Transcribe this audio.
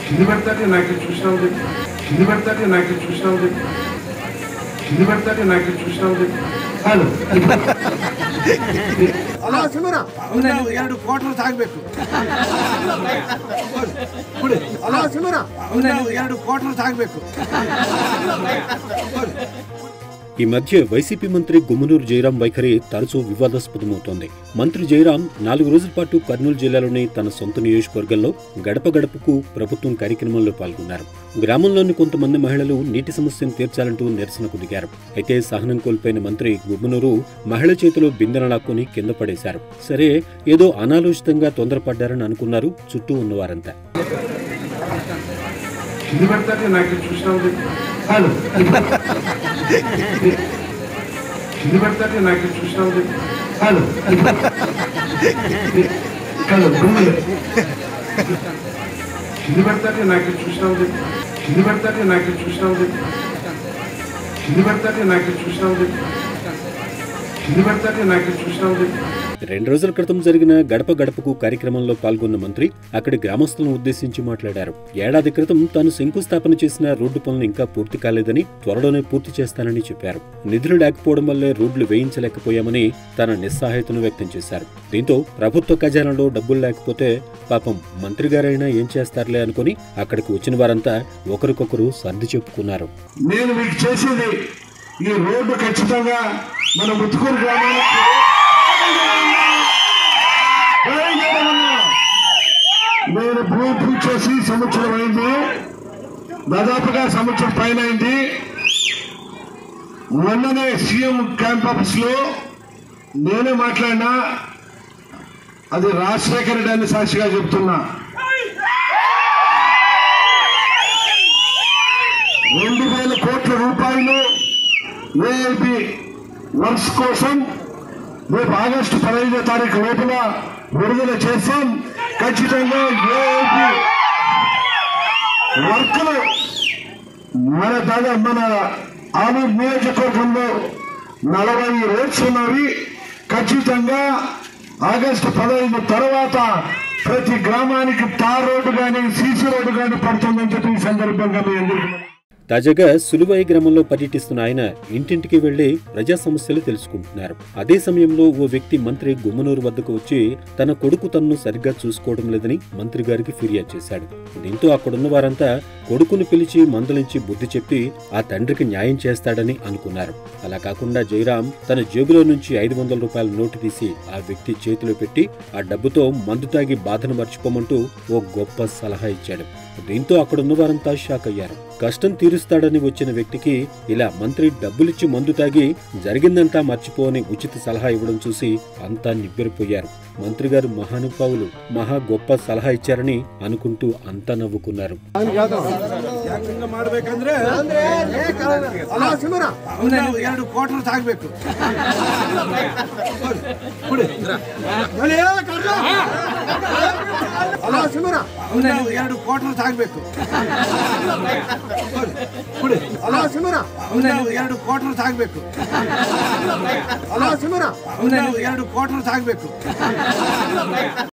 కింది పెడతానే నాకు చూసినాం చెప్పి కింది పెడతానే నాకు చూసినాం చెప్పి కింది పెడతానే నాకు చూసినాం చెప్పి హలో ಅಲ್ಲ ಸುಮರ ಅವನು ಎರಡು ಕ್ವಾರ್ಟರ್ ಸಾಗಬೇಕು ಅಲ್ಲ ಸುಮರ ಅವನು ಎರಡು ಕ್ವಾರ್ಟರ್ ಸಾಗಬೇಕು ఈ మధ్య వైసీపీ మంత్రి గుమ్మనూరు జయరాం వైఖరి తరచూ వివాదాస్పదమవుతోంది మంత్రి జయరాం నాలుగు రోజుల పాటు కర్నూలు జిల్లాలోని తన సొంత నియోజకవర్గంలో గడప గడపకు ప్రభుత్వం కార్యక్రమంలో పాల్గొన్నారు గ్రామంలోని కొంతమంది మహిళలు నీటి సమస్యను తీర్చాలంటూ నిరసనకు దిగారు అయితే సహనం కోల్పోయిన మంత్రి గుమ్మనూరు మహిళ చేతిలో బిందెన లాక్కొని కింద పడేశారు సరే ఏదో అనాలోచితంగా తొందరపడ్డారని అనుకున్నారు చుట్టూ ఉన్నవారంతా కింది పెడతానే నాకు చూసినాం చెప్పి హలో కింది పెడతానే నాకు చూసినాం చెప్పి హలో హలో గుమ్మలు కింది పెడతానే నాకు చూసినాం చెప్పి కింది పెడతానే నాకు చూసినాం చెప్పి కింది పెడతానే నాకు చూసినాం చెప్పి కింది పెడతానే నాకు చూసినాం చెప్పి రెండు రోజుల క్రితం జరిగిన గడప గడపకు కార్యక్రమంలో పాల్గొన్న మంత్రి అక్కడి గ్రామస్తులను ఉద్దేశించి మాట్లాడారు ఏడాది క్రితం తాను శంకుస్థాపన చేసిన రోడ్డు పనులు ఇంకా పూర్తి కాలేదని త్వరలోనే పూర్తి చేస్తానని చెప్పారు నిధులు లేకపోవడం వల్లే రోడ్లు వేయించలేకపోయామని తన నిస్సహాయతను వ్యక్తం చేశారు దీంతో ప్రభుత్వ ఖజానాలో డబ్బులు లేకపోతే పాపం మంత్రి గారైనా ఏం చేస్తారులే అనుకుని అక్కడికి వచ్చిన వారంతా ఒకరికొకరు సర్ది చెప్పుకున్నారు నేను మీకు చేసేది ఈ రోడ్డు ఖచ్చితంగా మన ముత్తుకూరు గ్రామానికి నేను భూమి పూజ చేసి సంవత్సరం అయింది దాదాపుగా సంవత్సరం పైన అయింది మొన్ననే సీఎం క్యాంప్ ఆఫీస్ లో నేనే మాట్లాడినా అది రాజశేఖర రెడ్డి అని సాక్షిగా చెప్తున్నా రెండు వేల కోట్ల రూపాయలు ఏఐబి వర్క్స్ కోసం రేపు ఆగస్టు పదహైదో తారీఖు లోపల విడుదల చేస్తాం ఖచ్చితంగా ఏఐబి వర్క్లు మన దాదా మన ఆలూరు నియోజకవర్గంలో నలభై రోడ్స్ ఉన్నవి ఖచ్చితంగా ఆగస్టు పదహైదు తర్వాత ప్రతి గ్రామానికి తార్ రోడ్డు కానీ సీసీ రోడ్డు కానీ పడుతుందని చెప్పి ఈ సందర్భంగా మీ అందరికీ తాజాగా సులువాయి గ్రామంలో పర్యటిస్తున్న ఆయన ఇంటింటికి వెళ్లి ప్రజా సమస్యలు తెలుసుకుంటున్నారు అదే సమయంలో ఓ వ్యక్తి మంత్రి గుమ్మనూరు వద్దకు వచ్చి తన కొడుకు తనను సరిగ్గా చూసుకోవడం లేదని మంత్రి గారికి ఫిర్యాదు చేశాడు దీంతో అక్కడున్న వారంతా కొడుకును పిలిచి మందలించి బుద్ధి చెప్పి ఆ తండ్రికి న్యాయం చేస్తాడని అనుకున్నారు అలా కాకుండా జయరాం తన జేబులో నుంచి ఐదు వందల రూపాయల నోటు తీసి ఆ వ్యక్తి చేతిలో పెట్టి ఆ డబ్బుతో మందు తాగి బాధను మర్చిపోమంటూ ఓ గొప్ప సలహా ఇచ్చాడు దీంతో అక్కడున్న వారంతా షాక్ అయ్యారు కష్టం తీరుస్తాడని వచ్చిన వ్యక్తికి ఇలా మంత్రి డబ్బులిచ్చి మందు తాగి జరిగిందంతా మర్చిపోని ఉచిత సలహా ఇవ్వడం చూసి అంతా నిబ్బెరిపోయారు మంత్రి గారు మహానుభావులు మహా గొప్ప సలహా ఇచ్చారని అనుకుంటూ అంతా నవ్వుకున్నారు ಹೆಂಗ ಮಾಡ್ಬೇಕಂದ್ರೆ ಅಲ್ಲ ಸುಮರ ಅವನು ಎರಡು ಕ್ವಾರ್ಟರ್ ಸಾಗಬೇಕು ಅಲ್ಲ ಸುಮರ ಅವನು ಎರಡು ಕ್ವಾರ್ಟರ್ ಸಾಗಬೇಕು ಅಲ್ಲ ಸುಮರ ಅವನು ಎರಡು ಕ್ವಾರ್ಟರ್ ಸಾಗಬೇಕು ಅಲ್ಲ ಸುಮರ ಅವನು ಎರಡು ಕ್ವಾರ್ಟರ್ ಸಾಗಬೇಕು